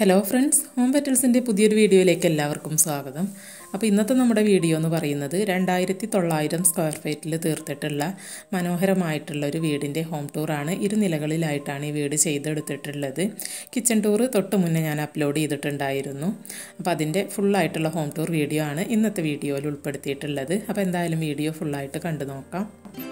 hello friends home പെറ്റൽസിൻ്റെ പുതിയൊരു വീഡിയോയിലേക്ക് എല്ലാവർക്കും സ്വാഗതം അപ്പോൾ ഇന്നത്തെ നമ്മുടെ വീഡിയോ എന്ന് പറയുന്നത് രണ്ടായിരത്തി തൊള്ളായിരം സ്ക്വയർ ഫീറ്റിൽ തീർത്തിട്ടുള്ള മനോഹരമായിട്ടുള്ള ഒരു വീടിൻ്റെ ഹോം ടൂറാണ് ഇരു നിലകളിലായിട്ടാണ് ഈ വീട് ചെയ്തെടുത്തിട്ടുള്ളത് കിച്ചൺ ടൂർ തൊട്ട് മുന്നേ ഞാൻ അപ്ലോഡ് ചെയ്തിട്ടുണ്ടായിരുന്നു അപ്പോൾ അതിൻ്റെ ഫുള്ളായിട്ടുള്ള ഹോം ടൂർ വീഡിയോ ആണ് ഇന്നത്തെ വീഡിയോയിൽ ഉൾപ്പെടുത്തിയിട്ടുള്ളത് അപ്പോൾ എന്തായാലും വീഡിയോ ഫുള്ളായിട്ട് കണ്ടു നോക്കാം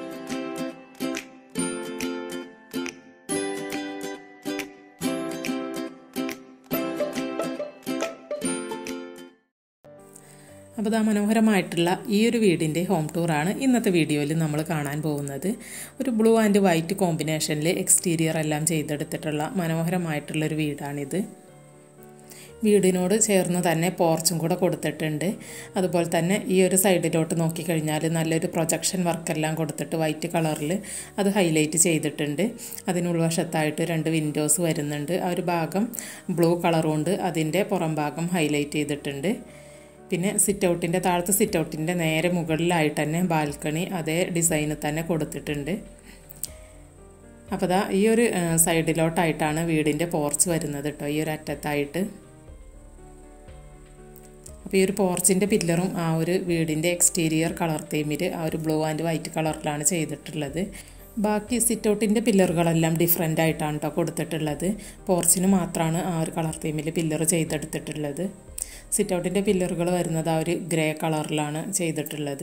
അപ്പോൾ ഇതാ മനോഹരമായിട്ടുള്ള ഈ ഒരു വീടിൻ്റെ ഹോം ടൂറാണ് ഇന്നത്തെ വീഡിയോയിൽ നമ്മൾ കാണാൻ പോകുന്നത് ഒരു ബ്ലൂ ആൻഡ് വൈറ്റ് കോമ്പിനേഷനിൽ എക്സ്റ്റീരിയർ എല്ലാം ചെയ്തെടുത്തിട്ടുള്ള മനോഹരമായിട്ടുള്ളൊരു വീടാണിത് വീടിനോട് ചേർന്ന് തന്നെ പോർച്ചും കൂടെ കൊടുത്തിട്ടുണ്ട് അതുപോലെ തന്നെ ഈ ഒരു സൈഡിലോട്ട് നോക്കിക്കഴിഞ്ഞാൽ നല്ലൊരു പ്രൊജക്ഷൻ വർക്കെല്ലാം കൊടുത്തിട്ട് വൈറ്റ് കളറിൽ അത് ഹൈലൈറ്റ് ചെയ്തിട്ടുണ്ട് അതിനുൾവശത്തായിട്ട് രണ്ട് വിൻഡോസ് വരുന്നുണ്ട് ആ ഒരു ഭാഗം ബ്ലൂ കളറുകൊണ്ട് അതിൻ്റെ പുറം ഭാഗം ഹൈലൈറ്റ് ചെയ്തിട്ടുണ്ട് പിന്നെ സിറ്റ് ഔട്ടിൻ്റെ താഴത്തെ സിറ്റ് ഔട്ടിൻ്റെ നേരെ മുകളിലായിട്ട് തന്നെ ബാൽക്കണി അതേ ഡിസൈനിൽ തന്നെ കൊടുത്തിട്ടുണ്ട് അപ്പോൾ ദാ ഈ ഒരു സൈഡിലോട്ടായിട്ടാണ് വീടിൻ്റെ പോർച്ച് വരുന്നത് കേട്ടോ ഈ ഒരു അറ്റത്തായിട്ട് അപ്പോൾ ഈ ഒരു പോർച്ചിൻ്റെ പില്ലറും ആ ഒരു വീടിൻ്റെ എക്സ്റ്റീരിയർ കളർ തീമിൽ ആ ഒരു ബ്ലൂ ആൻഡ് വൈറ്റ് കളറിലാണ് ചെയ്തിട്ടുള്ളത് ബാക്കി സിറ്റ് ഔട്ടിൻ്റെ പില്ലറുകളെല്ലാം ഡിഫറെൻ്റ് ആയിട്ടാണ് കേട്ടോ കൊടുത്തിട്ടുള്ളത് പോർച്ചിന് മാത്രമാണ് ആ ഒരു കളർ തീമിൽ പില്ലർ ചെയ്തെടുത്തിട്ടുള്ളത് സിറ്റ് ഔട്ടിൻ്റെ പില്ലറുകൾ വരുന്നത് ആ ഒരു ഗ്രേ കളറിലാണ് ചെയ്തിട്ടുള്ളത്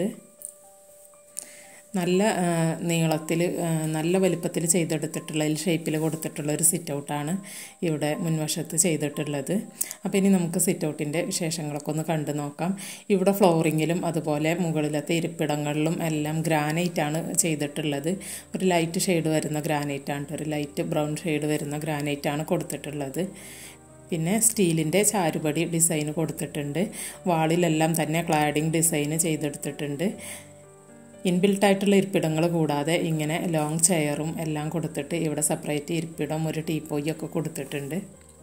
നല്ല നീളത്തിൽ നല്ല വലുപ്പത്തിൽ ചെയ്തെടുത്തിട്ടുള്ള എൽ ഷേപ്പിൽ കൊടുത്തിട്ടുള്ള ഒരു സിറ്റ് ഔട്ടാണ് ഇവിടെ മുൻവശത്ത് ചെയ്തിട്ടുള്ളത് അപ്പോൾ ഇനി നമുക്ക് സിറ്റ് ഔട്ടിൻ്റെ വിശേഷങ്ങളൊക്കെ ഒന്ന് കണ്ടു നോക്കാം ഇവിടെ ഫ്ലോറിങ്ങിലും അതുപോലെ മുകളിലത്തെ ഇരിപ്പിടങ്ങളിലും എല്ലാം ഗ്രാനൈറ്റാണ് ചെയ്തിട്ടുള്ളത് ഒരു ലൈറ്റ് ഷെയ്ഡ് വരുന്ന ഗ്രാനൈറ്റാണ് ഒരു ലൈറ്റ് ബ്രൗൺ ഷെയ്ഡ് വരുന്ന ഗ്രാനൈറ്റാണ് കൊടുത്തിട്ടുള്ളത് പിന്നെ സ്റ്റീലിൻ്റെ ചാരുപടി ഡിസൈൻ കൊടുത്തിട്ടുണ്ട് വാളിലെല്ലാം തന്നെ ക്ലാഡിങ് ഡിസൈൻ ചെയ്തെടുത്തിട്ടുണ്ട് ഇൻബിൽട്ടായിട്ടുള്ള ഇരിപ്പിടങ്ങൾ കൂടാതെ ഇങ്ങനെ ലോങ് ചെയറും എല്ലാം കൊടുത്തിട്ട് ഇവിടെ സെപ്പറേറ്റ് ഇരിപ്പിടം ഒരു ടീപ്പോയി ഒക്കെ കൊടുത്തിട്ടുണ്ട്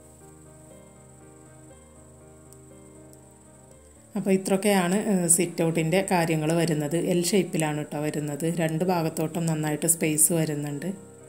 അപ്പോൾ ഇത്രയൊക്കെയാണ് സിറ്റ് ഔട്ടിൻ്റെ കാര്യങ്ങൾ വരുന്നത് എൽ ഷേപ്പിലാണ് കേട്ടോ വരുന്നത് രണ്ട് ഭാഗത്തോട്ടും നന്നായിട്ട് സ്പേസ് വരുന്നുണ്ട്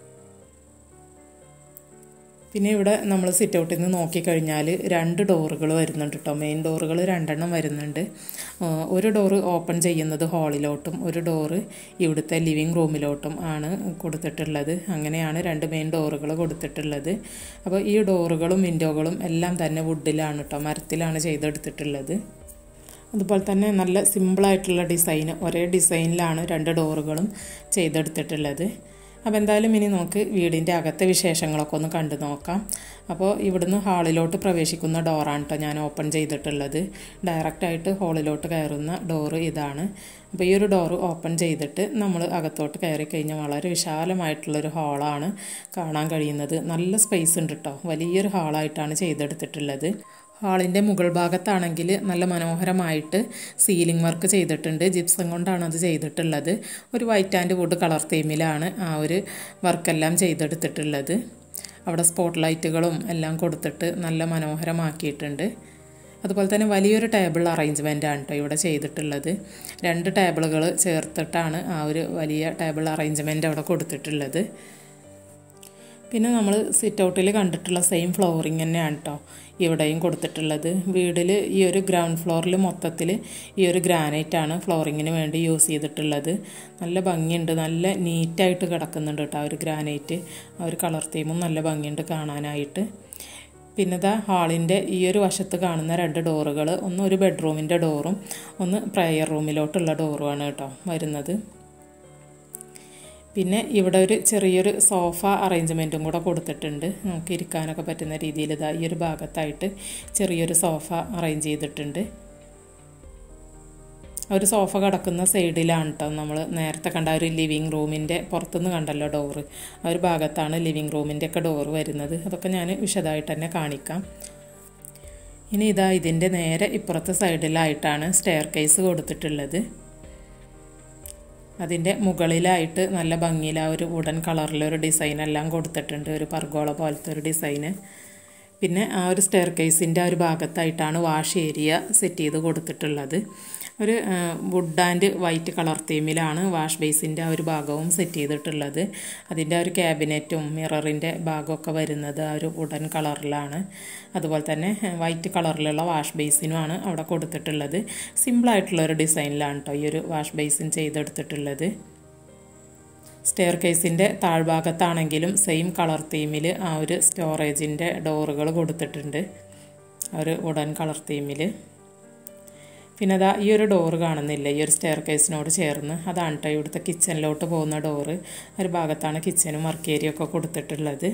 പിന്നെ ഇവിടെ നമ്മൾ സിറ്റ് ഔട്ടിൽ നിന്ന് നോക്കിക്കഴിഞ്ഞാൽ രണ്ട് ഡോറുകൾ വരുന്നുണ്ട് കേട്ടോ മെയിൻ ഡോറുകൾ രണ്ടെണ്ണം വരുന്നുണ്ട് ഒരു ഡോറ് ഓപ്പൺ ചെയ്യുന്നത് ഹാളിലോട്ടും ഒരു ഡോറ് ഇവിടുത്തെ ലിവിങ് റൂമിലോട്ടും ആണ് കൊടുത്തിട്ടുള്ളത് അങ്ങനെയാണ് രണ്ട് മെയിൻ ഡോറുകൾ കൊടുത്തിട്ടുള്ളത് അപ്പോൾ ഈ ഡോറുകളും വിൻഡോകളും എല്ലാം തന്നെ വുഡിലാണ് കേട്ടോ മരത്തിലാണ് ചെയ്തെടുത്തിട്ടുള്ളത് അതുപോലെ തന്നെ നല്ല സിമ്പിളായിട്ടുള്ള ഡിസൈൻ ഒരേ ഡിസൈനിലാണ് രണ്ട് ഡോറുകളും ചെയ്തെടുത്തിട്ടുള്ളത് അപ്പോൾ എന്തായാലും ഇനി നമുക്ക് വീടിൻ്റെ അകത്തെ വിശേഷങ്ങളൊക്കെ ഒന്ന് കണ്ടു നോക്കാം അപ്പോൾ ഇവിടുന്ന് ഹാളിലോട്ട് പ്രവേശിക്കുന്ന ഡോറാണ് കേട്ടോ ഞാൻ ഓപ്പൺ ചെയ്തിട്ടുള്ളത് ഡയറക്റ്റായിട്ട് ഹാളിലോട്ട് കയറുന്ന ഡോറ് ഇതാണ് അപ്പോൾ ഈ ഒരു ഡോറ് ഓപ്പൺ ചെയ്തിട്ട് നമ്മൾ അകത്തോട്ട് കയറി കഴിഞ്ഞാൽ വളരെ വിശാലമായിട്ടുള്ളൊരു ഹാളാണ് കാണാൻ കഴിയുന്നത് നല്ല സ്പേസ് ഉണ്ട് കേട്ടോ വലിയൊരു ഹാളായിട്ടാണ് ചെയ്തെടുത്തിട്ടുള്ളത് ഹാളിൻ്റെ മുകൾ ഭാഗത്താണെങ്കിൽ നല്ല മനോഹരമായിട്ട് സീലിംഗ് വർക്ക് ചെയ്തിട്ടുണ്ട് ജിപ്സം കൊണ്ടാണ് അത് ചെയ്തിട്ടുള്ളത് ഒരു വൈറ്റ് ആൻഡ് വുഡ് കളർ തീമിലാണ് ആ ഒരു വർക്കെല്ലാം ചെയ്തെടുത്തിട്ടുള്ളത് അവിടെ സ്പോട്ട് ലൈറ്റുകളും എല്ലാം കൊടുത്തിട്ട് നല്ല മനോഹരമാക്കിയിട്ടുണ്ട് അതുപോലെ തന്നെ വലിയൊരു ടേബിൾ അറേഞ്ച്മെൻ്റ് ആണ് കേട്ടോ ഇവിടെ ചെയ്തിട്ടുള്ളത് രണ്ട് ടേബിളുകൾ ചേർത്തിട്ടാണ് ആ ഒരു വലിയ ടേബിൾ അറേഞ്ച്മെൻ്റ് അവിടെ കൊടുത്തിട്ടുള്ളത് പിന്നെ നമ്മൾ സിറ്റ് ഔട്ടിൽ കണ്ടിട്ടുള്ള സെയിം ഫ്ലോറിങ് തന്നെയാണ് കേട്ടോ ഇവിടെയും കൊടുത്തിട്ടുള്ളത് വീടിൽ ഈ ഒരു ഗ്രൗണ്ട് ഫ്ലോറിൽ മൊത്തത്തിൽ ഈ ഒരു ഗ്രാനൈറ്റാണ് ഫ്ലോറിങ്ങിന് വേണ്ടി യൂസ് ചെയ്തിട്ടുള്ളത് നല്ല ഭംഗിയുണ്ട് നല്ല നീറ്റായിട്ട് കിടക്കുന്നുണ്ട് കേട്ടോ ആ ഒരു ഗ്രാനൈറ്റ് ആ ഒരു കളർ തീമും നല്ല ഭംഗിയുണ്ട് കാണാനായിട്ട് പിന്നെ ഇതാ ഹാളിൻ്റെ ഈ ഒരു വശത്ത് കാണുന്ന രണ്ട് ഡോറുകൾ ഒന്ന് ഒരു ബെഡ്റൂമിൻ്റെ ഡോറും ഒന്ന് പ്രയർ റൂമിലോട്ടുള്ള ഡോറുമാണ് കേട്ടോ വരുന്നത് പിന്നെ ഇവിടെ ഒരു ചെറിയൊരു സോഫ അറേഞ്ച്മെൻറ്റും കൂടെ കൊടുത്തിട്ടുണ്ട് നമുക്ക് ഇരിക്കാനൊക്കെ പറ്റുന്ന രീതിയിൽ ഇതാ ഈ ഒരു ഭാഗത്തായിട്ട് ചെറിയൊരു സോഫ അറേഞ്ച് ചെയ്തിട്ടുണ്ട് ഒരു സോഫ കിടക്കുന്ന സൈഡിലാണ് കേട്ടോ നമ്മൾ നേരത്തെ കണ്ട ഒരു ലിവിങ് റൂമിൻ്റെ പുറത്തുനിന്ന് കണ്ടല്ലോ ഡോറ് ആ ഒരു ഭാഗത്താണ് ലിവിങ് റൂമിൻ്റെ ഒക്കെ ഡോറ് വരുന്നത് അതൊക്കെ ഞാൻ വിശദമായിട്ട് തന്നെ കാണിക്കാം ഇനി ഇതാ ഇതിൻ്റെ നേരെ ഇപ്പുറത്തെ സൈഡിലായിട്ടാണ് സ്റ്റെയർ കേസ് കൊടുത്തിട്ടുള്ളത് അതിൻ്റെ മുകളിലായിട്ട് നല്ല ഭംഗിയിൽ ആ ഒരു വുഡൻ കളറിലൊരു ഡിസൈൻ എല്ലാം കൊടുത്തിട്ടുണ്ട് ഒരു പർഗോള പോലത്തെ ഒരു ഡിസൈന് പിന്നെ ആ ഒരു സ്റ്റെയർ കേസിൻ്റെ ആ ഒരു ഭാഗത്തായിട്ടാണ് വാഷ് ഏരിയ സെറ്റ് ചെയ്ത് കൊടുത്തിട്ടുള്ളത് ഒരു വുഡ് ആൻഡ് വൈറ്റ് കളർ തീമിലാണ് വാഷ് ബേസിൻ്റെ ആ ഒരു ഭാഗവും സെറ്റ് ചെയ്തിട്ടുള്ളത് അതിൻ്റെ ആ ഒരു ക്യാബിനറ്റും മിററിൻ്റെ ഭാഗമൊക്കെ വരുന്നത് ആ ഒരു വുഡൻ കളറിലാണ് അതുപോലെ തന്നെ വൈറ്റ് കളറിലുള്ള വാഷ് ബേസിനുമാണ് അവിടെ കൊടുത്തിട്ടുള്ളത് സിമ്പിളായിട്ടുള്ള ഒരു ഡിസൈനിലാണ് കേട്ടോ ഈ ഒരു വാഷ് ബേസിൻ ചെയ്തെടുത്തിട്ടുള്ളത് സ്റ്റെയർ കേസിൻ്റെ താഴ്ഭാഗത്താണെങ്കിലും സെയിം കളർ തീമിൽ ആ ഒരു സ്റ്റോറേജിൻ്റെ ഡോറുകൾ കൊടുത്തിട്ടുണ്ട് ആ ഒരു വുഡൻ കളർ തീമിൽ പിന്നെ അതാ ഈ ഒരു ഡോറ് കാണുന്നില്ല ഈ ഒരു സ്റ്റെയർ കേസിനോട് ചേർന്ന് അതാണ് കേട്ടോ ഇവിടുത്തെ കിച്ചണിലോട്ട് പോകുന്ന ഡോറ് ഒരു ഭാഗത്താണ് കിച്ചനും വർക്ക് ഏരിയ ഒക്കെ കൊടുത്തിട്ടുള്ളത്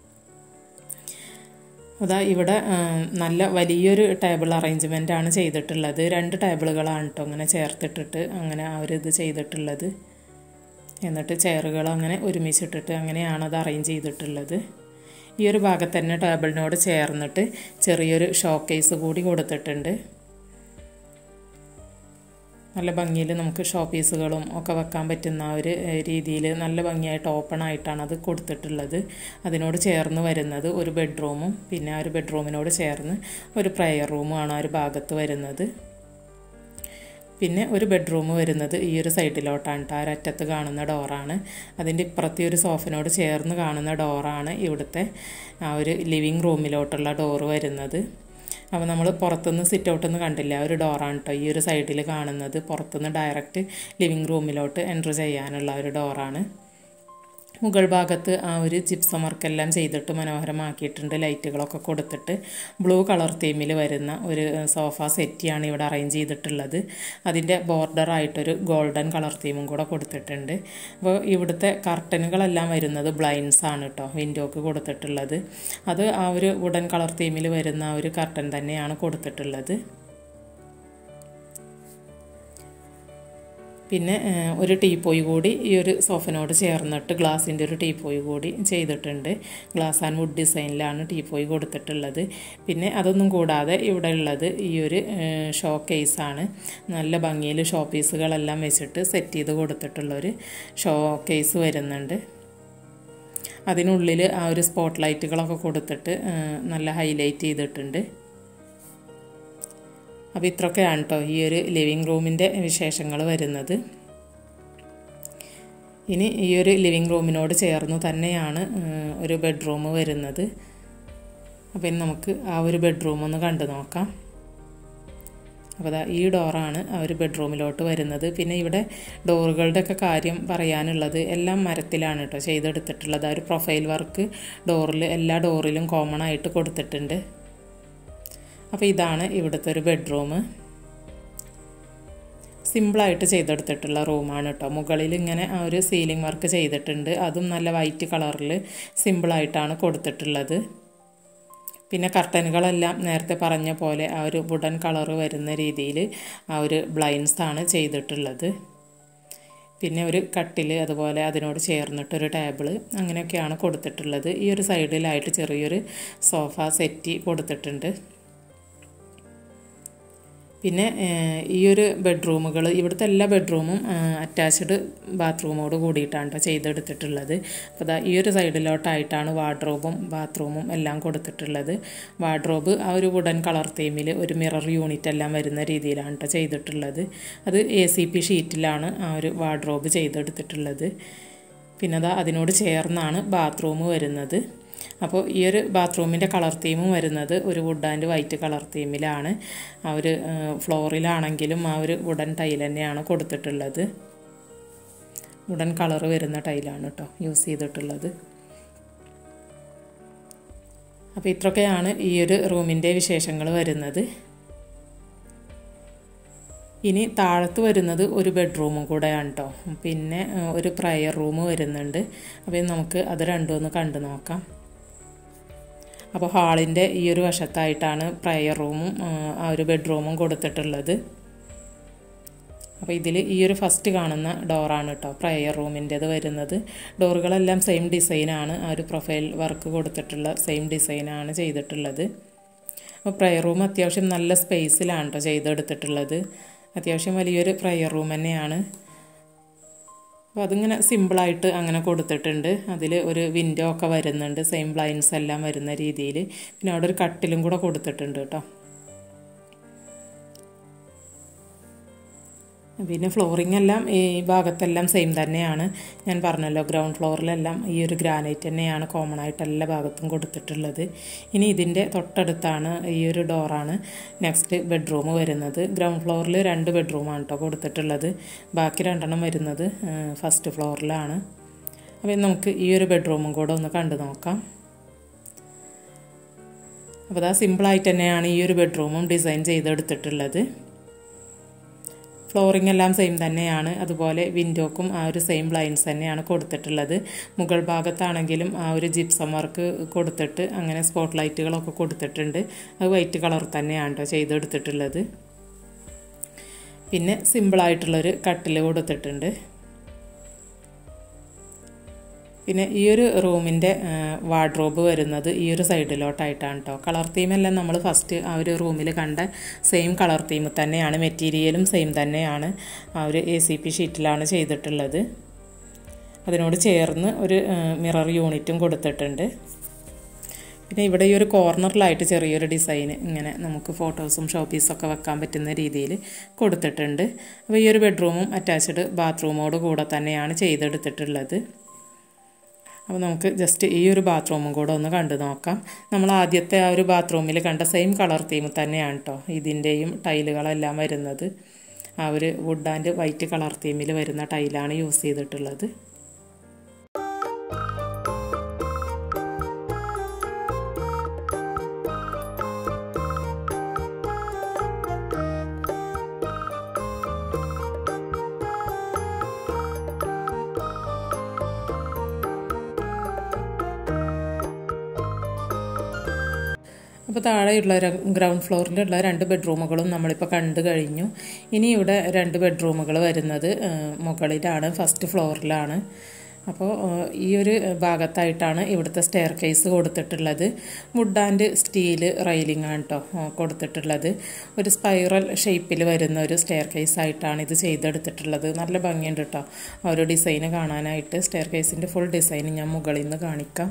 അതാ ഇവിടെ നല്ല വലിയൊരു ടേബിൾ അറേഞ്ച്മെൻ്റ് ആണ് ചെയ്തിട്ടുള്ളത് രണ്ട് ടേബിളുകളാണ് കേട്ടോ അങ്ങനെ ചേർത്തിട്ടിട്ട് അങ്ങനെ ആ ഒരു ഇത് ചെയ്തിട്ടുള്ളത് എന്നിട്ട് ചെയറുകൾ അങ്ങനെ ഒരുമിച്ചിട്ടിട്ട് അങ്ങനെയാണ് അത് അറേഞ്ച് ചെയ്തിട്ടുള്ളത് ഈ ഒരു ഭാഗത്ത് തന്നെ ടേബിളിനോട് ചേർന്നിട്ട് ചെറിയൊരു ഷോക്കേസ് കൂടി കൊടുത്തിട്ടുണ്ട് നല്ല ഭംഗിയിൽ നമുക്ക് ഷോ പീസുകളും ഒക്കെ വെക്കാൻ പറ്റുന്ന ഒരു രീതിയിൽ നല്ല ഭംഗിയായിട്ട് ഓപ്പൺ ആയിട്ടാണ് അത് കൊടുത്തിട്ടുള്ളത് അതിനോട് ചേർന്ന് വരുന്നത് ഒരു ബെഡ്റൂമും പിന്നെ ആ ഒരു ബെഡ്റൂമിനോട് ചേർന്ന് ഒരു പ്രയർ റൂമുമാണ് ആ ഒരു ഭാഗത്ത് വരുന്നത് പിന്നെ ഒരു ബെഡ്റൂം വരുന്നത് ഈ ഒരു സൈഡിലോട്ടാണ് കേട്ടോ ആ ഒരറ്റത്ത് കാണുന്ന ഡോറാണ് അതിൻ്റെ ഇപ്പുറത്തെ ഒരു സോഫിനോട് ചേർന്ന് കാണുന്ന ഡോറാണ് ഇവിടുത്തെ ആ ഒരു ലിവിങ് റൂമിലോട്ടുള്ള ഡോറ് വരുന്നത് അപ്പോൾ നമ്മൾ പുറത്തുനിന്ന് സിറ്റ് ഔട്ടിൽ നിന്ന് കണ്ടില്ല ആ ഒരു ഡോറാണ് കേട്ടോ ഈ ഒരു സൈഡിൽ കാണുന്നത് പുറത്തുനിന്ന് ഡയറക്റ്റ് ലിവിങ് റൂമിലോട്ട് എൻ്റർ ചെയ്യാനുള്ള ഒരു ഡോറാണ് മുകൾ ഭാഗത്ത് ആ ഒരു ജിപ്സം വർക്കെല്ലാം ചെയ്തിട്ട് മനോഹരമാക്കിയിട്ടുണ്ട് ലൈറ്റുകളൊക്കെ കൊടുത്തിട്ട് ബ്ലൂ കളർ തീമിൽ വരുന്ന ഒരു സോഫ സെറ്റിയാണ് ഇവിടെ അറേഞ്ച് ചെയ്തിട്ടുള്ളത് അതിൻ്റെ ബോർഡറായിട്ടൊരു ഗോൾഡൻ കളർ തീമും കൂടെ കൊടുത്തിട്ടുണ്ട് അപ്പോൾ ഇവിടുത്തെ കർട്ടനുകളെല്ലാം വരുന്നത് ബ്ലൈൻഡ്സ് ആണ് കേട്ടോ വിൻഡോക്ക് കൊടുത്തിട്ടുള്ളത് അത് ആ ഒരു വുഡൻ കളർ തീമിൽ വരുന്ന ആ ഒരു കർട്ടൻ തന്നെയാണ് കൊടുത്തിട്ടുള്ളത് പിന്നെ ഒരു ടീപ്പോയി കൂടി ഈ ഒരു സോഫനോട് ചേർന്നിട്ട് ഗ്ലാസിൻ്റെ ഒരു ടീപ്പോയി കൂടി ചെയ്തിട്ടുണ്ട് ഗ്ലാസ് ആൻഡ് വുഡ് ഡിസൈനിലാണ് ടീപ്പോയി കൊടുത്തിട്ടുള്ളത് പിന്നെ അതൊന്നും കൂടാതെ ഇവിടെ ഉള്ളത് ഈ ഒരു ഷോ കേസാണ് നല്ല ഭംഗിയിൽ ഷോ പീസുകളെല്ലാം വെച്ചിട്ട് സെറ്റ് ചെയ്ത് കൊടുത്തിട്ടുള്ളൊരു ഷോ കേസ് വരുന്നുണ്ട് അതിനുള്ളിൽ ആ ഒരു സ്പോട്ട് ലൈറ്റുകളൊക്കെ കൊടുത്തിട്ട് നല്ല ഹൈലൈറ്റ് ചെയ്തിട്ടുണ്ട് അപ്പോൾ ഇത്രയൊക്കെയാണ് കേട്ടോ ഈ ഒരു ലിവിങ് റൂമിൻ്റെ വിശേഷങ്ങൾ വരുന്നത് ഇനി ഈ ഒരു ലിവിങ് റൂമിനോട് ചേർന്ന് തന്നെയാണ് ഒരു ബെഡ്റൂം വരുന്നത് അപ്പോൾ ഇനി നമുക്ക് ആ ഒരു ബെഡ്റൂം ഒന്ന് കണ്ടു നോക്കാം അപ്പോൾ അതാ ഈ ഡോറാണ് ആ ഒരു ബെഡ്റൂമിലോട്ട് വരുന്നത് പിന്നെ ഇവിടെ ഡോറുകളുടെ ഒക്കെ കാര്യം പറയാനുള്ളത് എല്ലാം മരത്തിലാണ് കേട്ടോ ചെയ്തെടുത്തിട്ടുള്ളത് ആ ഒരു പ്രൊഫൈൽ വർക്ക് ഡോറിൽ എല്ലാ ഡോറിലും കോമൺ ആയിട്ട് കൊടുത്തിട്ടുണ്ട് അപ്പോൾ ഇതാണ് ഇവിടുത്തെ ഒരു ബെഡ്റൂം സിമ്പിളായിട്ട് ചെയ്തെടുത്തിട്ടുള്ള റൂമാണ് കേട്ടോ മുകളിൽ ഇങ്ങനെ ആ ഒരു സീലിംഗ് വർക്ക് ചെയ്തിട്ടുണ്ട് അതും നല്ല വൈറ്റ് കളറിൽ സിമ്പിളായിട്ടാണ് കൊടുത്തിട്ടുള്ളത് പിന്നെ കർട്ടനുകളെല്ലാം നേരത്തെ പറഞ്ഞ പോലെ ആ ഒരു വുഡൻ കളർ വരുന്ന രീതിയിൽ ആ ഒരു ബ്ലൈൻഡ്സ് ആണ് ചെയ്തിട്ടുള്ളത് പിന്നെ ഒരു കട്ടിൽ അതുപോലെ അതിനോട് ചേർന്നിട്ടൊരു ടേബിൾ അങ്ങനെയൊക്കെയാണ് കൊടുത്തിട്ടുള്ളത് ഈ ഒരു സൈഡിലായിട്ട് ചെറിയൊരു സോഫ സെറ്റി കൊടുത്തിട്ടുണ്ട് പിന്നെ ഈ ഒരു ബെഡ്റൂമുകൾ ഇവിടുത്തെ എല്ലാ ബെഡ്റൂമും അറ്റാച്ച്ഡ് ബാത്റൂമോട് കൂടിയിട്ടാണ് കേട്ടോ ചെയ്തെടുത്തിട്ടുള്ളത് അപ്പോൾ ദാ ഈ ഒരു സൈഡിലോട്ടായിട്ടാണ് വാർഡ്രോബും ബാത്റൂമും എല്ലാം കൊടുത്തിട്ടുള്ളത് വാർഡ്രോബ് ആ ഒരു വുഡൻ കളർ തീമിൽ ഒരു മിറർ യൂണിറ്റ് എല്ലാം വരുന്ന രീതിയിലാണ് കേട്ടോ ചെയ്തിട്ടുള്ളത് അത് എ സി പി ഷീറ്റിലാണ് ആ ഒരു വാർഡ്രോബ് ചെയ്തെടുത്തിട്ടുള്ളത് പിന്നെ അതാ അതിനോട് ചേർന്നാണ് ബാത്റൂം വരുന്നത് അപ്പോൾ ഈ ഒരു ബാത്റൂമിൻ്റെ കളർ തീമും വരുന്നത് ഒരു വുഡ് ആൻഡ് വൈറ്റ് കളർ തീമിലാണ് ആ ഒരു ഫ്ലോറിലാണെങ്കിലും ആ ഒരു വുഡൻ ടൈൽ തന്നെയാണ് കൊടുത്തിട്ടുള്ളത് വുഡൻ കളർ വരുന്ന ടൈലാണ് കേട്ടോ യൂസ് ചെയ്തിട്ടുള്ളത് അപ്പോൾ ഇത്രയൊക്കെയാണ് ഈ ഒരു റൂമിൻ്റെ വിശേഷങ്ങൾ വരുന്നത് ഇനി താഴത്ത് വരുന്നത് ഒരു ബെഡ്റൂമും കൂടെയാണ് കേട്ടോ പിന്നെ ഒരു പ്രയർ റൂം വരുന്നുണ്ട് അപ്പോൾ നമുക്ക് അത് രണ്ടും ഒന്ന് കണ്ടു നോക്കാം അപ്പോൾ ഹാളിൻ്റെ ഈ ഒരു വശത്തായിട്ടാണ് പ്രയർ റൂമും ആ ഒരു ബെഡ്റൂമും കൊടുത്തിട്ടുള്ളത് അപ്പോൾ ഇതിൽ ഈ ഒരു ഫസ്റ്റ് കാണുന്ന ഡോറാണ് കേട്ടോ പ്രയർ റൂമിൻ്റേത് വരുന്നത് ഡോറുകളെല്ലാം സെയിം ഡിസൈനാണ് ആ ഒരു പ്രൊഫൈൽ വർക്ക് കൊടുത്തിട്ടുള്ള സെയിം ഡിസൈനാണ് ചെയ്തിട്ടുള്ളത് അപ്പോൾ പ്രയർ റൂം അത്യാവശ്യം നല്ല സ്പേസിലാണ് കേട്ടോ ചെയ്തെടുത്തിട്ടുള്ളത് അത്യാവശ്യം വലിയൊരു പ്രയർ റൂം തന്നെയാണ് അപ്പോൾ അതിങ്ങനെ സിമ്പിളായിട്ട് അങ്ങനെ കൊടുത്തിട്ടുണ്ട് അതിൽ ഒരു വിൻഡോ ഒക്കെ വരുന്നുണ്ട് സെയിം ബ്ലൈൻസ് എല്ലാം വരുന്ന രീതിയിൽ പിന്നെ അവിടെ ഒരു കട്ടിലും കൂടെ കൊടുത്തിട്ടുണ്ട് കേട്ടോ പിന്നെ ഫ്ലോറിംഗ് എല്ലാം ഈ ഭാഗത്തെല്ലാം സെയിം തന്നെയാണ് ഞാൻ പറഞ്ഞല്ലോ ഗ്രൗണ്ട് ഫ്ലോറിലെല്ലാം ഈ ഒരു ഗ്രാനൈറ്റ് തന്നെയാണ് കോമൺ ആയിട്ട് എല്ലാ ഭാഗത്തും കൊടുത്തിട്ടുള്ളത് ഇനി ഇതിൻ്റെ തൊട്ടടുത്താണ് ഈ ഒരു ഡോറാണ് നെക്സ്റ്റ് ബെഡ്റൂം വരുന്നത് ഗ്രൗണ്ട് ഫ്ലോറിൽ രണ്ട് ബെഡ്റൂമാണ് കേട്ടോ കൊടുത്തിട്ടുള്ളത് ബാക്കി രണ്ടെണ്ണം വരുന്നത് ഫസ്റ്റ് ഫ്ലോറിലാണ് അപ്പോൾ നമുക്ക് ഈ ഒരു ബെഡ്റൂമും കൂടെ ഒന്ന് കണ്ടു നോക്കാം അപ്പോൾ അതാ സിമ്പിളായിട്ട് തന്നെയാണ് ഈ ഒരു ബെഡ്റൂമും ഡിസൈൻ ചെയ്തെടുത്തിട്ടുള്ളത് ഫ്ലോറിംഗ് എല്ലാം സെയിം തന്നെയാണ് അതുപോലെ വിൻഡോക്കും ആ ഒരു സെയിം ബ്ലൈൻസ് തന്നെയാണ് കൊടുത്തിട്ടുള്ളത് മുകൾ ഭാഗത്താണെങ്കിലും ആ ഒരു ജിപ്സം വർക്ക് കൊടുത്തിട്ട് അങ്ങനെ സ്പോട്ട് ലൈറ്റുകളൊക്കെ കൊടുത്തിട്ടുണ്ട് അത് വൈറ്റ് കളർ തന്നെയാണ് കേട്ടോ ചെയ്തെടുത്തിട്ടുള്ളത് പിന്നെ സിമ്പിളായിട്ടുള്ളൊരു കട്ടിൽ കൊടുത്തിട്ടുണ്ട് പിന്നെ ഈ ഒരു റൂമിൻ്റെ വാർഡ്രോബ് വരുന്നത് ഈ ഒരു സൈഡിലോട്ടായിട്ടാണ് കേട്ടോ കളർ തീമെല്ലാം നമ്മൾ ഫസ്റ്റ് ആ ഒരു റൂമിൽ കണ്ട സെയിം കളർ തീം തന്നെയാണ് മെറ്റീരിയലും സെയിം തന്നെയാണ് ആ ഒരു എ സി പി ഷീറ്റിലാണ് ചെയ്തിട്ടുള്ളത് അതിനോട് ചേർന്ന് ഒരു മിറർ യൂണിറ്റും കൊടുത്തിട്ടുണ്ട് പിന്നെ ഇവിടെ ഈ ഒരു കോർണറിലായിട്ട് ചെറിയൊരു ഡിസൈൻ ഇങ്ങനെ നമുക്ക് ഫോട്ടോസും ഷോപ്പീസൊക്കെ വെക്കാൻ പറ്റുന്ന രീതിയിൽ കൊടുത്തിട്ടുണ്ട് അപ്പോൾ ഈ ഒരു ബെഡ്റൂമും അറ്റാച്ച്ഡ് ബാത്റൂമോട് കൂടെ തന്നെയാണ് ചെയ്തെടുത്തിട്ടുള്ളത് അപ്പോൾ നമുക്ക് ജസ്റ്റ് ഈ ഒരു ബാത്റൂമും കൂടെ ഒന്ന് കണ്ടു നോക്കാം നമ്മൾ ആദ്യത്തെ ആ ഒരു ബാത്റൂമിൽ കണ്ട സെയിം കളർ തീം തന്നെയാണ് കേട്ടോ ഇതിൻ്റെയും ടൈലുകളെല്ലാം വരുന്നത് ആ ഒരു വുഡ് ആൻഡ് വൈറ്റ് കളർ തീമിൽ വരുന്ന ടൈലാണ് യൂസ് ചെയ്തിട്ടുള്ളത് അപ്പോൾ താഴെയുള്ള ഗ്രൗണ്ട് ഫ്ലോറിലുള്ള രണ്ട് ബെഡ്റൂമുകളും നമ്മളിപ്പോൾ കണ്ടു കഴിഞ്ഞു ഇനി ഇവിടെ രണ്ട് ബെഡ്റൂമുകൾ വരുന്നത് മുകളിലാണ് ഫസ്റ്റ് ഫ്ലോറിലാണ് അപ്പോൾ ഈ ഒരു ഭാഗത്തായിട്ടാണ് ഇവിടുത്തെ സ്റ്റെയർ കേസ് കൊടുത്തിട്ടുള്ളത് വുഡ് ആൻഡ് സ്റ്റീല് റെയിലിംഗ് ആണ് കേട്ടോ കൊടുത്തിട്ടുള്ളത് ഒരു സ്പൈറൽ ഷേപ്പിൽ വരുന്ന ഒരു സ്റ്റെയർ കേസ് ആയിട്ടാണ് ഇത് ചെയ്തെടുത്തിട്ടുള്ളത് നല്ല ഭംഗിയുണ്ട് കേട്ടോ ആ ഒരു ഡിസൈന് കാണാനായിട്ട് സ്റ്റെയർ കേസിൻ്റെ ഫുൾ ഡിസൈൻ ഞാൻ മുകളിൽ നിന്ന് കാണിക്കാം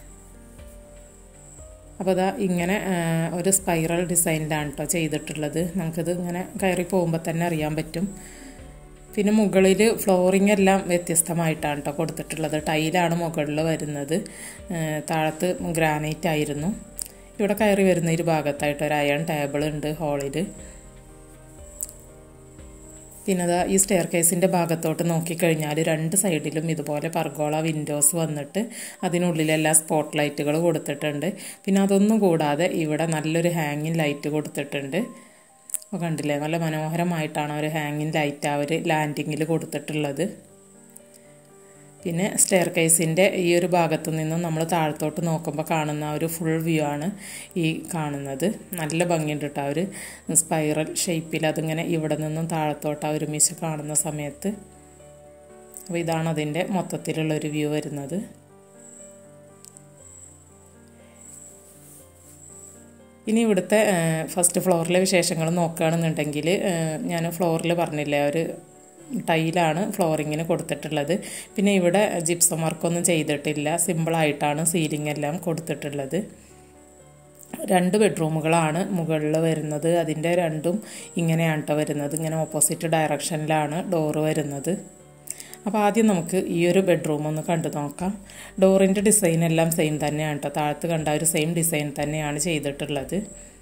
അപ്പോൾ അതാ ഇങ്ങനെ ഒരു സ്പൈറൽ ഡിസൈനിലാണ് കേട്ടോ ചെയ്തിട്ടുള്ളത് നമുക്കിത് ഇങ്ങനെ കയറി പോകുമ്പോൾ തന്നെ അറിയാൻ പറ്റും പിന്നെ മുകളിൽ ഫ്ലോറിംഗ് എല്ലാം വ്യത്യസ്തമായിട്ടാണ് കേട്ടോ കൊടുത്തിട്ടുള്ളത് ടൈലാണ് മുകളിൽ വരുന്നത് താഴത്ത് ഗ്രാനൈറ്റ് ആയിരുന്നു ഇവിടെ കയറി വരുന്ന ഒരു ഭാഗത്തായിട്ട് ഒരു അയൺ ടേബിൾ ഉണ്ട് ഹാളിൽ പിന്നെ അതാ ഈ സ്റ്റെയർ കേസിൻ്റെ ഭാഗത്തോട്ട് നോക്കിക്കഴിഞ്ഞാൽ രണ്ട് സൈഡിലും ഇതുപോലെ പർഗോള വിൻഡോസ് വന്നിട്ട് അതിനുള്ളിലെല്ലാം സ്പോട്ട് ലൈറ്റുകൾ കൊടുത്തിട്ടുണ്ട് പിന്നെ അതൊന്നും കൂടാതെ ഇവിടെ നല്ലൊരു ഹാങ്ങിങ് ലൈറ്റ് കൊടുത്തിട്ടുണ്ട് അപ്പോൾ കണ്ടില്ലേ നല്ല മനോഹരമായിട്ടാണ് ഒരു ഹാങ്ങിങ് ലൈറ്റ് ആ ഒരു ലാൻഡിങ്ങിൽ കൊടുത്തിട്ടുള്ളത് പിന്നെ സ്റ്റെയർ കേസിൻ്റെ ഈ ഒരു ഭാഗത്തു നിന്നും നമ്മൾ താഴത്തോട്ട് നോക്കുമ്പോൾ കാണുന്ന ഒരു ഫുൾ വ്യൂ ആണ് ഈ കാണുന്നത് നല്ല ഭംഗിയുണ്ട് കേട്ടോ ഒരു സ്പൈറൽ ഷേപ്പിൽ അതിങ്ങനെ ഇവിടെ നിന്നും താഴത്തോട്ട് ആ ഒരുമിച്ച് കാണുന്ന സമയത്ത് അപ്പോൾ ഇതാണ് അതിൻ്റെ മൊത്തത്തിലുള്ളൊരു വ്യൂ വരുന്നത് ഇനി ഇവിടുത്തെ ഫസ്റ്റ് ഫ്ലോറിലെ വിശേഷങ്ങൾ നോക്കുകയാണെന്നുണ്ടെങ്കിൽ ഞാൻ ഫ്ലോറിൽ പറഞ്ഞില്ലേ ഒരു ടൈലാണ് ഫ്ലോറിങ്ങിന് കൊടുത്തിട്ടുള്ളത് പിന്നെ ഇവിടെ ജിപ്സം വർക്കൊന്നും ചെയ്തിട്ടില്ല സിമ്പിളായിട്ടാണ് സീലിംഗ് എല്ലാം കൊടുത്തിട്ടുള്ളത് രണ്ട് ബെഡ്റൂമുകളാണ് മുകളിൽ വരുന്നത് അതിൻ്റെ രണ്ടും ഇങ്ങനെയാണ് കേട്ടോ വരുന്നത് ഇങ്ങനെ ഓപ്പോസിറ്റ് ഡയറക്ഷനിലാണ് ഡോറ് വരുന്നത് അപ്പോൾ ആദ്യം നമുക്ക് ഈ ഒരു ബെഡ്റൂം ഒന്ന് കണ്ടു നോക്കാം ഡോറിൻ്റെ ഡിസൈൻ എല്ലാം സെയിം തന്നെയാണ് കേട്ടോ താഴത്ത് കണ്ട ഒരു സെയിം ഡിസൈൻ തന്നെയാണ് ചെയ്തിട്ടുള്ളത്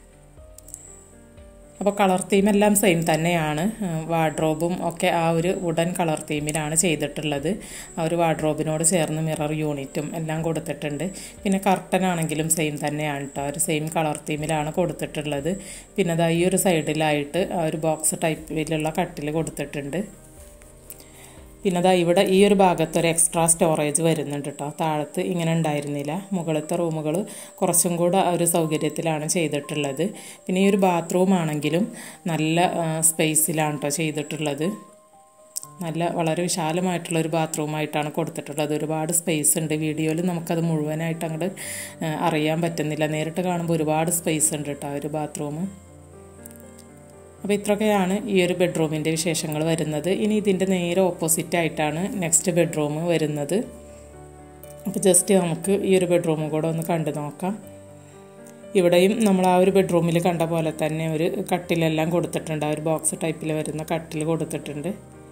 അപ്പോൾ കളർ തീം എല്ലാം സെയിം തന്നെയാണ് വാർഡ്രോബും ഒക്കെ ആ ഒരു വുഡൻ കളർ തീമിലാണ് ചെയ്തിട്ടുള്ളത് ആ ഒരു വാർഡ്രോബിനോട് ചേർന്ന് മിറർ യൂണിറ്റും എല്ലാം കൊടുത്തിട്ടുണ്ട് പിന്നെ കർട്ടൻ ആണെങ്കിലും സെയിം തന്നെയാണ് കേട്ടോ ഒരു സെയിം കളർ തീമിലാണ് കൊടുത്തിട്ടുള്ളത് പിന്നെ അതാ ഈ ഒരു സൈഡിലായിട്ട് ആ ഒരു ബോക്സ് ടൈപ്പിലുള്ള കട്ടിൽ കൊടുത്തിട്ടുണ്ട് പിന്നെ അതാ ഇവിടെ ഈ ഒരു ഭാഗത്ത് ഒരു എക്സ്ട്രാ സ്റ്റോറേജ് വരുന്നുണ്ട് കേട്ടോ താഴത്ത് ഇങ്ങനെ ഉണ്ടായിരുന്നില്ല മുകളിലത്തെ റൂമുകൾ കുറച്ചും കൂടെ ഒരു സൗകര്യത്തിലാണ് ചെയ്തിട്ടുള്ളത് പിന്നെ ഈ ഒരു ബാത്റൂം ആണെങ്കിലും നല്ല സ്പേസിലാണ് കേട്ടോ ചെയ്തിട്ടുള്ളത് നല്ല വളരെ വിശാലമായിട്ടുള്ള ഒരു ബാത്റൂമായിട്ടാണ് കൊടുത്തിട്ടുള്ളത് ഒരുപാട് സ്പേസ് ഉണ്ട് വീഡിയോയിൽ നമുക്കത് മുഴുവനായിട്ട് അങ്ങോട്ട് അറിയാൻ പറ്റുന്നില്ല നേരിട്ട് കാണുമ്പോൾ ഒരുപാട് സ്പേസ് ഉണ്ട് കേട്ടോ ഒരു ബാത്റൂം അപ്പോൾ ഇത്രയൊക്കെയാണ് ഈ ഒരു ബെഡ്റൂമിൻ്റെ വിശേഷങ്ങൾ വരുന്നത് ഇനി ഇതിൻ്റെ നേരെ ഓപ്പോസിറ്റ് ആയിട്ടാണ് നെക്സ്റ്റ് ബെഡ്റൂം വരുന്നത് അപ്പോൾ ജസ്റ്റ് നമുക്ക് ഈ ഒരു ബെഡ്റൂം കൂടെ ഒന്ന് കണ്ടു നോക്കാം ഇവിടെയും നമ്മൾ ആ ഒരു ബെഡ്റൂമിൽ കണ്ട പോലെ തന്നെ ഒരു കട്ടിലെല്ലാം കൊടുത്തിട്ടുണ്ട് ആ ഒരു ബോക്സ് ടൈപ്പിൽ വരുന്ന കട്ടിൽ കൊടുത്തിട്ടുണ്ട്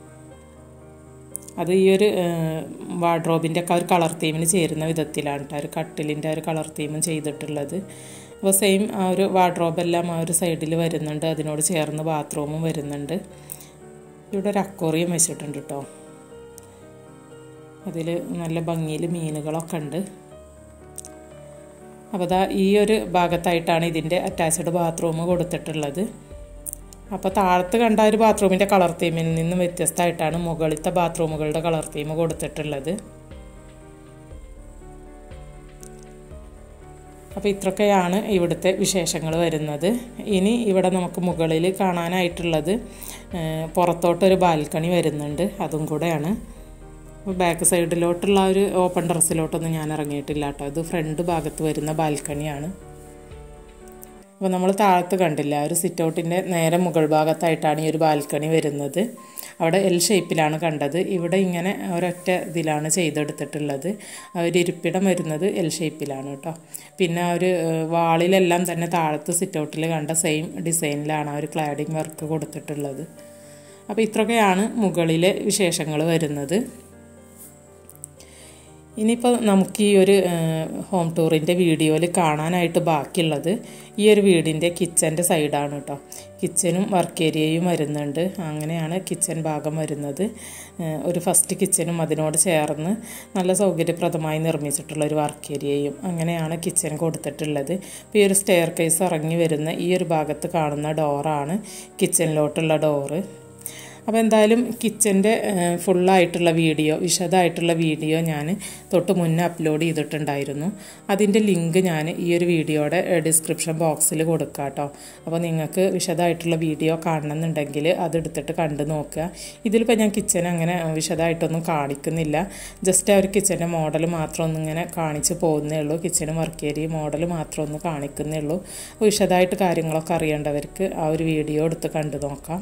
അത് ഈ ഒരു വാർഡ്രോബിൻ്റെ ഒക്കെ ഒരു കളർ തീമിന് ചേരുന്ന വിധത്തിലാണ് കേട്ടോ ഒരു കട്ടിലിൻ്റെ ഒരു കളർ തീമും ചെയ്തിട്ടുള്ളത് അപ്പോൾ സെയിം ആ ഒരു വാർഡ്രോബെല്ലാം ആ ഒരു സൈഡിൽ വരുന്നുണ്ട് അതിനോട് ചേർന്ന് ബാത്റൂമും വരുന്നുണ്ട് ഇവിടെ ഒരു അക്കോറിയം വെച്ചിട്ടുണ്ട് കേട്ടോ അതിൽ നല്ല ഭംഗിയിൽ മീനുകളൊക്കെ ഉണ്ട് അപ്പോൾ ദാ ഈ ഒരു ഭാഗത്തായിട്ടാണ് ഇതിൻ്റെ അറ്റാച്ച്ഡ് ബാത്റൂം കൊടുത്തിട്ടുള്ളത് അപ്പോൾ താഴത്ത് കണ്ട ഒരു ബാത്റൂമിൻ്റെ കളർ തീമിൽ നിന്നും വ്യത്യസ്തമായിട്ടാണ് മുകളിലത്തെ ബാത്റൂമുകളുടെ കളർ തീം കൊടുത്തിട്ടുള്ളത് അപ്പോൾ ഇത്രയൊക്കെയാണ് ഇവിടുത്തെ വിശേഷങ്ങൾ വരുന്നത് ഇനി ഇവിടെ നമുക്ക് മുകളിൽ കാണാനായിട്ടുള്ളത് പുറത്തോട്ടൊരു ബാൽക്കണി വരുന്നുണ്ട് അതും കൂടെയാണ് ബാക്ക് സൈഡിലോട്ടുള്ള ഒരു ഓപ്പൺ ടെറസിലോട്ടൊന്നും ഞാൻ ഇറങ്ങിയിട്ടില്ല കേട്ടോ ഇത് ഫ്രണ്ട് ഭാഗത്ത് വരുന്ന ബാൽക്കണിയാണ് അപ്പോൾ നമ്മൾ താഴത്ത് കണ്ടില്ല ഒരു സിറ്റ് ഔട്ടിൻ്റെ നേരെ മുകൾ ഭാഗത്തായിട്ടാണ് ഈ ഒരു ബാൽക്കണി വരുന്നത് അവിടെ എൽ ഷേപ്പിലാണ് കണ്ടത് ഇവിടെ ഇങ്ങനെ ഒരൊറ്റ ഇതിലാണ് ചെയ്തെടുത്തിട്ടുള്ളത് ആ ഒരു ഇരിപ്പിടം വരുന്നത് എൽ ഷേപ്പിലാണ് കേട്ടോ പിന്നെ ആ ഒരു വാളിലെല്ലാം തന്നെ താഴത്ത് സിറ്റ് ഔട്ടിൽ കണ്ട സെയിം ഡിസൈനിലാണ് ആ ഒരു ക്ലാഡിങ് വർക്ക് കൊടുത്തിട്ടുള്ളത് അപ്പോൾ ഇത്രയൊക്കെയാണ് മുകളിലെ വിശേഷങ്ങൾ വരുന്നത് ഇനിയിപ്പോൾ നമുക്ക് ഈ ഒരു ഹോം ടൂറിൻ്റെ വീഡിയോയിൽ കാണാനായിട്ട് ബാക്കിയുള്ളത് ഈ ഒരു വീടിൻ്റെ കിച്ചൻ്റെ സൈഡാണ് കേട്ടോ കിച്ചനും വർക്ക് ഏരിയയും വരുന്നുണ്ട് അങ്ങനെയാണ് കിച്ചൻ ഭാഗം വരുന്നത് ഒരു ഫസ്റ്റ് കിച്ചനും അതിനോട് ചേർന്ന് നല്ല സൗകര്യപ്രദമായി നിർമ്മിച്ചിട്ടുള്ള ഒരു വർക്ക് ഏരിയയും അങ്ങനെയാണ് കിച്ചൻ കൊടുത്തിട്ടുള്ളത് ഇപ്പോൾ ഈ ഒരു സ്റ്റെയർ കേസ് ഇറങ്ങി വരുന്ന ഈ ഒരു ഭാഗത്ത് കാണുന്ന ഡോറാണ് കിച്ചണിലോട്ടുള്ള ഡോറ് അപ്പോൾ എന്തായാലും കിച്ചൻ്റെ ഫുള്ളായിട്ടുള്ള വീഡിയോ വിശദമായിട്ടുള്ള വീഡിയോ ഞാൻ തൊട്ട് മുന്നേ അപ്ലോഡ് ചെയ്തിട്ടുണ്ടായിരുന്നു അതിൻ്റെ ലിങ്ക് ഞാൻ ഈ ഒരു വീഡിയോയുടെ ഡിസ്ക്രിപ്ഷൻ ബോക്സിൽ കൊടുക്കാം കേട്ടോ അപ്പോൾ നിങ്ങൾക്ക് വിശദമായിട്ടുള്ള വീഡിയോ കാണണമെന്നുണ്ടെങ്കിൽ അതെടുത്തിട്ട് കണ്ടു നോക്കുക ഇതിലിപ്പോൾ ഞാൻ കിച്ചൻ അങ്ങനെ വിശദമായിട്ടൊന്നും കാണിക്കുന്നില്ല ജസ്റ്റ് ആ ഒരു കിച്ചൻ്റെ മോഡൽ മാത്രം ഒന്നിങ്ങനെ കാണിച്ച് പോകുന്നേ ഉള്ളൂ കിച്ചനും വർക്ക് ഏരിയ മോഡൽ മാത്രം ഒന്ന് കാണിക്കുന്നേ ഉള്ളൂ വിശദമായിട്ട് കാര്യങ്ങളൊക്കെ അറിയേണ്ടവർക്ക് ആ ഒരു വീഡിയോ എടുത്ത് കണ്ടു നോക്കാം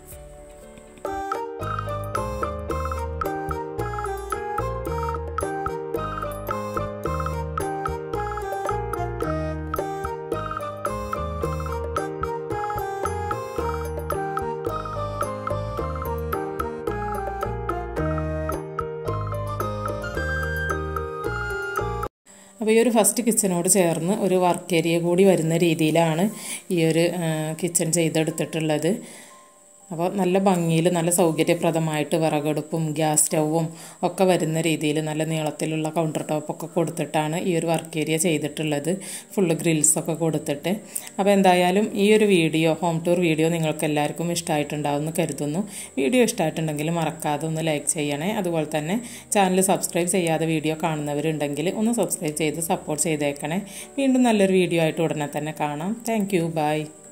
അപ്പോൾ ഈ ഒരു ഫസ്റ്റ് കിച്ചനോട് ചേർന്ന് ഒരു വർക്ക് ഏരിയ കൂടി വരുന്ന രീതിയിലാണ് ഈ ഒരു കിച്ചൺ ചെയ്തെടുത്തിട്ടുള്ളത് അപ്പോൾ നല്ല ഭംഗിയിൽ നല്ല സൗകര്യപ്രദമായിട്ട് വിറകടുപ്പും ഗ്യാസ് സ്റ്റൗവും ഒക്കെ വരുന്ന രീതിയിൽ നല്ല നീളത്തിലുള്ള കൗണ്ടർ ടോപ്പൊക്കെ കൊടുത്തിട്ടാണ് ഈ ഒരു വർക്ക് ഏരിയ ചെയ്തിട്ടുള്ളത് ഫുള്ള് ഗ്രിൽസൊക്കെ കൊടുത്തിട്ട് അപ്പോൾ എന്തായാലും ഈ ഒരു വീഡിയോ ഹോം ടൂർ വീഡിയോ നിങ്ങൾക്ക് എല്ലാവർക്കും ഇഷ്ടമായിട്ടുണ്ടാവുമെന്ന് കരുതുന്നു വീഡിയോ ഇഷ്ടമായിട്ടുണ്ടെങ്കിൽ മറക്കാതെ ഒന്ന് ലൈക്ക് ചെയ്യണേ അതുപോലെ തന്നെ ചാനൽ സബ്സ്ക്രൈബ് ചെയ്യാതെ വീഡിയോ കാണുന്നവരുണ്ടെങ്കിൽ ഒന്ന് സബ്സ്ക്രൈബ് ചെയ്ത് സപ്പോർട്ട് ചെയ്തേക്കണേ വീണ്ടും നല്ലൊരു വീഡിയോ ആയിട്ട് ഉടനെ തന്നെ കാണാം താങ്ക് യു ബൈ